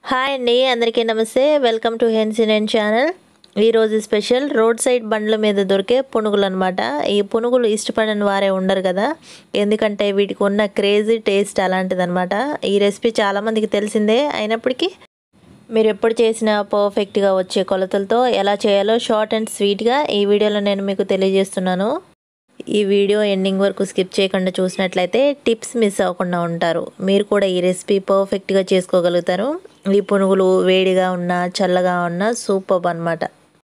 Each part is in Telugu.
హాయ్ అండి అందరికీ నమస్తే వెల్కమ్ టు హెన్సినెంట్ ఛానల్ ఈరోజు స్పెషల్ రోడ్ సైడ్ బండ్ల మీద దొరికే పునుగులు అనమాట ఈ పునుగులు ఇష్టపడని వారే ఉండరు కదా ఎందుకంటే వీటికి ఉన్న క్రేజీ టేస్ట్ అలాంటిదన్నమాట ఈ రెసిపీ చాలామందికి తెలిసిందే అయినప్పటికీ మీరు ఎప్పుడు చేసినా పర్ఫెక్ట్గా వచ్చే కొలతలతో ఎలా చేయాలో షార్ట్ అండ్ స్వీట్గా ఈ వీడియోలో నేను మీకు తెలియజేస్తున్నాను ఈ వీడియో ఎండింగ్ వరకు స్కిప్ చేయకుండా చూసినట్లయితే టిప్స్ మిస్ అవ్వకుండా ఉంటారు మీరు కూడా ఈ రెసిపీ పర్ఫెక్ట్గా చేసుకోగలుగుతారు ఈ పునుగులు వేడిగా ఉన్నా చల్లగా ఉన్నా సూపర్ అనమాట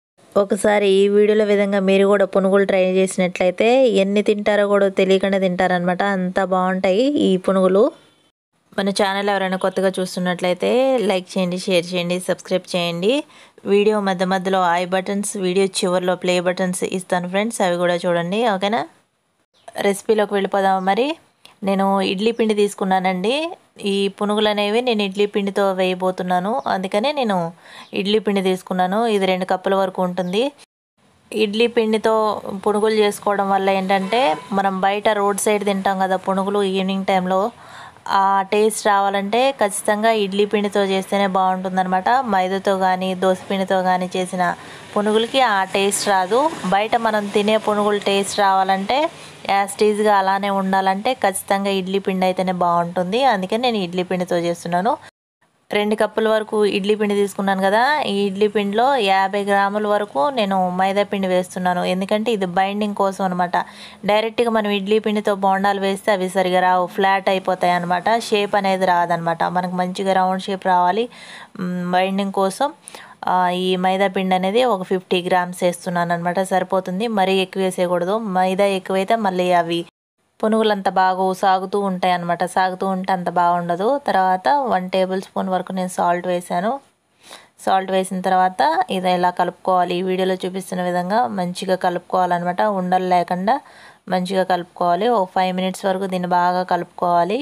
ఒకసారి ఈ వీడియోలో విధంగా మీరు కూడా పునుగులు ట్రై చేసినట్లయితే ఎన్ని తింటారో కూడా తెలియకుండా తింటారనమాట అంత బాగుంటాయి ఈ పునుగులు మన ఛానల్ ఎవరైనా కొత్తగా చూస్తున్నట్లయితే లైక్ చేయండి షేర్ చేయండి సబ్స్క్రైబ్ చేయండి వీడియో మధ్య మధ్యలో ఐ బటన్స్ వీడియో చివరిలో ప్లే బటన్స్ ఇస్తాను ఫ్రెండ్స్ అవి కూడా చూడండి ఓకేనా రెసిపీలోకి వెళ్ళిపోదాం మరి నేను ఇడ్లీ పిండి తీసుకున్నానండి ఈ పునుగులు అనేవి నేను ఇడ్లీ పిండితో వేయబోతున్నాను అందుకనే నేను ఇడ్లీ పిండి తీసుకున్నాను ఇది రెండు కప్పుల వరకు ఉంటుంది ఇడ్లీ పిండితో పునుగులు చేసుకోవడం వల్ల ఏంటంటే మనం బయట రోడ్ సైడ్ తింటాం కదా పునుగులు ఈవినింగ్ టైంలో ఆ టేస్ట్ రావాలంటే ఖచ్చితంగా ఇడ్లీ పిండితో చేస్తేనే బాగుంటుందన్నమాట మైదాతో కానీ పిండితో కానీ చేసిన పునుగులకి ఆ టేస్ట్ రాదు బయట మనం తినే పునుగులు టేస్ట్ రావాలంటే యాస్టీజ్గా అలానే ఉండాలంటే ఖచ్చితంగా ఇడ్లీ పిండి అయితేనే బాగుంటుంది అందుకే నేను ఇడ్లీ పిండితో చేస్తున్నాను రెండు కప్పుల వరకు ఇడ్లీ పిండి తీసుకున్నాను కదా ఈ ఇడ్లీ పిండిలో యాభై గ్రాముల వరకు నేను మైదా పిండి వేస్తున్నాను ఎందుకంటే ఇది బైండింగ్ కోసం అనమాట డైరెక్ట్గా మనం ఇడ్లీ పిండితో బోండాలు వేస్తే అవి సరిగా రావు ఫ్లాట్ అయిపోతాయి అనమాట షేప్ అనేది రాదనమాట మనకు మంచిగా రౌండ్ షేప్ రావాలి బైండింగ్ కోసం ఈ మైదా పిండి అనేది ఒక ఫిఫ్టీ గ్రామ్స్ వేస్తున్నాను అనమాట సరిపోతుంది మరీ ఎక్కువ వేసేయకూడదు మైదా ఎక్కువైతే మళ్ళీ అవి పునుగులు అంత బాగా సాగుతూ ఉంటాయి అనమాట సాగుతూ ఉంటే అంత బాగుండదు తర్వాత వన్ టేబుల్ స్పూన్ వరకు నేను సాల్ట్ వేసాను సాల్ట్ వేసిన తర్వాత ఇది ఇలా కలుపుకోవాలి ఈ వీడియోలో చూపిస్తున్న విధంగా మంచిగా కలుపుకోవాలన్నమాట ఉండలు లేకుండా మంచిగా కలుపుకోవాలి ఓ ఫైవ్ మినిట్స్ వరకు దీన్ని బాగా కలుపుకోవాలి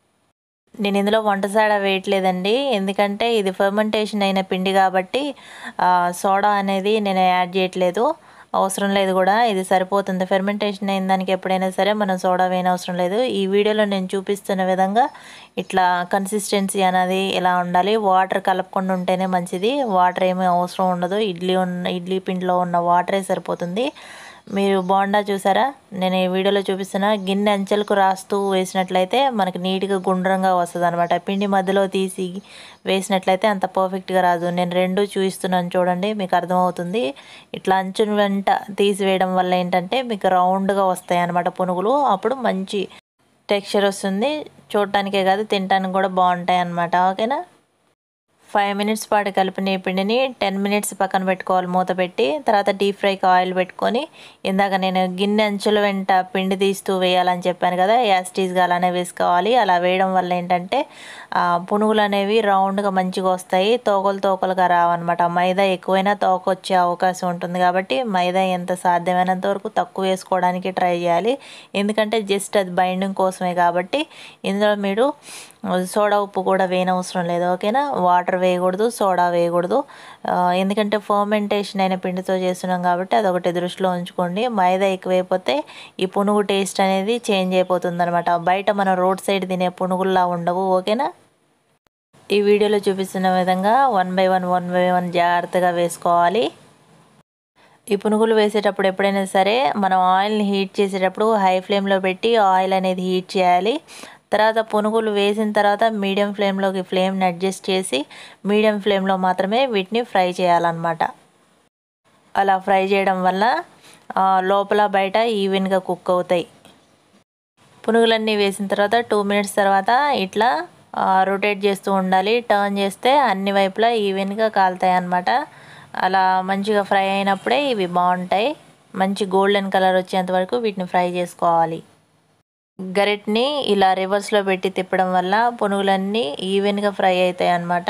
నేను ఇందులో వంట సోడా వేయట్లేదండి ఎందుకంటే ఇది ఫర్మెంటేషన్ అయిన పిండి కాబట్టి సోడా అనేది నేను యాడ్ చేయట్లేదు అవసరం లేదు కూడా ఇది సరిపోతుంది ఫెర్మెంటేషన్ అయిన దానికి ఎప్పుడైనా సరే మనం సోడా వేయని అవసరం లేదు ఈ వీడియోలో నేను చూపిస్తున్న విధంగా ఇట్లా కన్సిస్టెన్సీ అనేది ఎలా ఉండాలి వాటర్ కలపకుండా ఉంటేనే మంచిది వాటర్ ఏమీ అవసరం ఉండదు ఇడ్లీ ఉన్న ఇడ్లీ పిండిలో ఉన్న వాటరే సరిపోతుంది మీరు బోండా చూసారా నేను ఈ వీడియోలో చూపిస్తున్న గిన్నె అంచెలకు రాస్తూ వేసినట్లయితే మనకి నీట్గా గుండ్రంగా వస్తుంది అనమాట పిండి మధ్యలో తీసి వేసినట్లయితే అంత పర్ఫెక్ట్గా రాదు నేను రెండు చూపిస్తున్నాను చూడండి మీకు అర్థమవుతుంది ఇట్లా అంచుని వెంట తీసివేయడం వల్ల ఏంటంటే మీకు రౌండ్గా వస్తాయి అనమాట పునుగులు అప్పుడు మంచి టెక్స్చర్ వస్తుంది చూడటానికే కాదు తినడానికి కూడా బాగుంటాయి అనమాట ఓకేనా ఫైవ్ మినిట్స్ పాటు కలిపిన ఈ పిండిని టెన్ మినిట్స్ పక్కన పెట్టుకోవాలి మూత పెట్టి తర్వాత డీప్ ఫ్రైకి ఆయిల్ పెట్టుకొని ఇందాక నేను గిన్నె అంచుల వెంట పిండి తీస్తూ వేయాలని చెప్పాను కదా యాస్టీస్గా అలానే వేసుకోవాలి అలా వేయడం వల్ల ఏంటంటే పునుగులు అనేవి రౌండ్గా మంచిగా వస్తాయి తోకలు తోకలుగా రావన్నమాట మైదా ఎక్కువైనా తోక వచ్చే అవకాశం ఉంటుంది కాబట్టి మైదా ఎంత సాధ్యమైనంత వరకు తక్కువ వేసుకోవడానికి ట్రై చేయాలి ఎందుకంటే జస్ట్ అది బైండింగ్ కోసమే కాబట్టి ఇందులో మీరు సోడా ఉప్పు కూడా వేయనవసరం లేదు ఓకేనా వాటర్ వేయకూడదు సోడా వేయకూడదు ఎందుకంటే ఫర్మెంటేషన్ అయిన పిండితో చేస్తున్నాం కాబట్టి అదొకటి దృష్టిలో ఉంచుకోండి మైదా ఎక్కువైపోతే ఈ పునుగు టేస్ట్ అనేది చేంజ్ అయిపోతుంది అనమాట బయట మనం రోడ్ సైడ్ తినే పునుగుల్లా ఉండవు ఓకేనా ఈ వీడియోలో చూపిస్తున్న విధంగా one by one one by one జాగ్రత్తగా వేసుకోవాలి ఈ పునుగులు వేసేటప్పుడు ఎప్పుడైనా సరే మనం ఆయిల్ని హీట్ చేసేటప్పుడు హై ఫ్లేమ్లో పెట్టి ఆయిల్ అనేది హీట్ చేయాలి తర్వాత పునుగులు వేసిన తర్వాత మీడియం ఫ్లేమ్లోకి ఫ్లేమ్ని అడ్జస్ట్ చేసి మీడియం ఫ్లేమ్లో మాత్రమే వీటిని ఫ్రై చేయాలన్నమాట అలా ఫ్రై చేయడం వల్ల లోపల బయట ఈవెన్గా కుక్ అవుతాయి పునుగులన్నీ వేసిన తర్వాత టూ మినిట్స్ తర్వాత ఇట్లా రొటేట్ చేస్తూ ఉండాలి టర్న్ చేస్తే అన్ని వైపులా ఈవెన్గా కాలుతాయి అన్నమాట అలా మంచిగా ఫ్రై అయినప్పుడే ఇవి బాగుంటాయి మంచి గోల్డెన్ కలర్ వచ్చేంత వరకు వీటిని ఫ్రై చేసుకోవాలి గరిటని ఇలా రివర్స్లో పెట్టి తిప్పడం వల్ల పునుగులన్నీ ఈవెన్గా ఫ్రై అవుతాయి అన్నమాట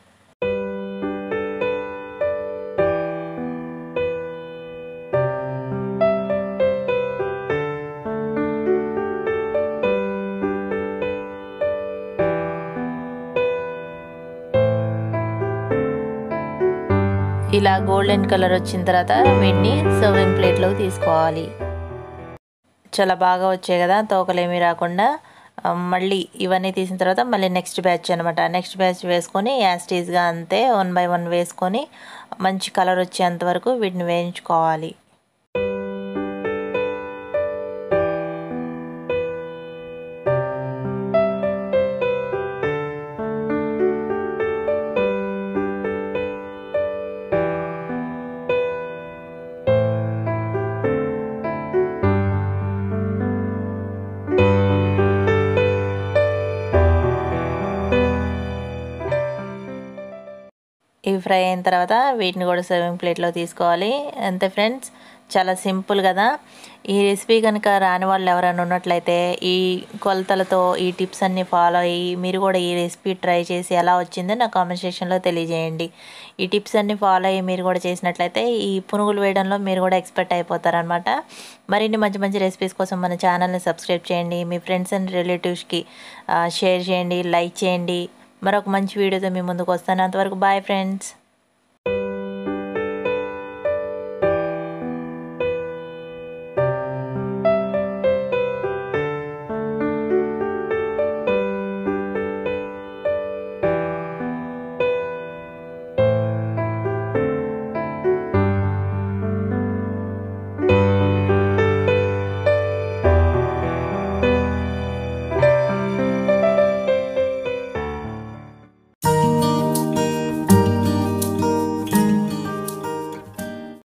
ఇలా గోల్డెన్ కలర్ వచ్చిన తర్వాత వీటిని సర్వింగ్ ప్లేట్లోకి తీసుకోవాలి చాలా బాగా వచ్చాయి కదా తోకలేమీ రాకుండా ఆ, మళ్ళీ ఇవన్నీ తీసిన తర్వాత మళ్ళీ నెక్స్ట్ బ్యాచ్ అనమాట నెక్స్ట్ బ్యాచ్ వేసుకొని యాస్టీస్గా అంతే వన్ బై వన్ వేసుకొని మంచి కలర్ వచ్చేంత వరకు వీటిని వేయించుకోవాలి ఇవి ఫ్రై అయిన తర్వాత వీటిని కూడా సర్వింగ్ ప్లేట్లో తీసుకోవాలి అంతే ఫ్రెండ్స్ చాలా సింపుల్ కదా ఈ రెసిపీ కనుక రాని వాళ్ళు ఎవరైనా ఉన్నట్లయితే ఈ కొలతలతో ఈ టిప్స్ అన్నీ ఫాలో అయ్యి మీరు కూడా ఈ రెసిపీ ట్రై చేసి ఎలా వచ్చిందో నా కామెంట్ సెక్షన్లో తెలియజేయండి ఈ టిప్స్ అన్నీ ఫాలో అయ్యి మీరు కూడా చేసినట్లయితే ఈ పునుగులు వేయడంలో మీరు కూడా ఎక్స్పర్ట్ అయిపోతారనమాట మరిన్ని మంచి మంచి రెసిపీస్ కోసం మన ఛానల్ని సబ్స్క్రైబ్ చేయండి మీ ఫ్రెండ్స్ అండ్ రిలేటివ్స్కి షేర్ చేయండి లైక్ చేయండి మరొక మంచి వీడియోతో మీ ముందుకు వస్తాను అంతవరకు బాయ్ ఫ్రెండ్స్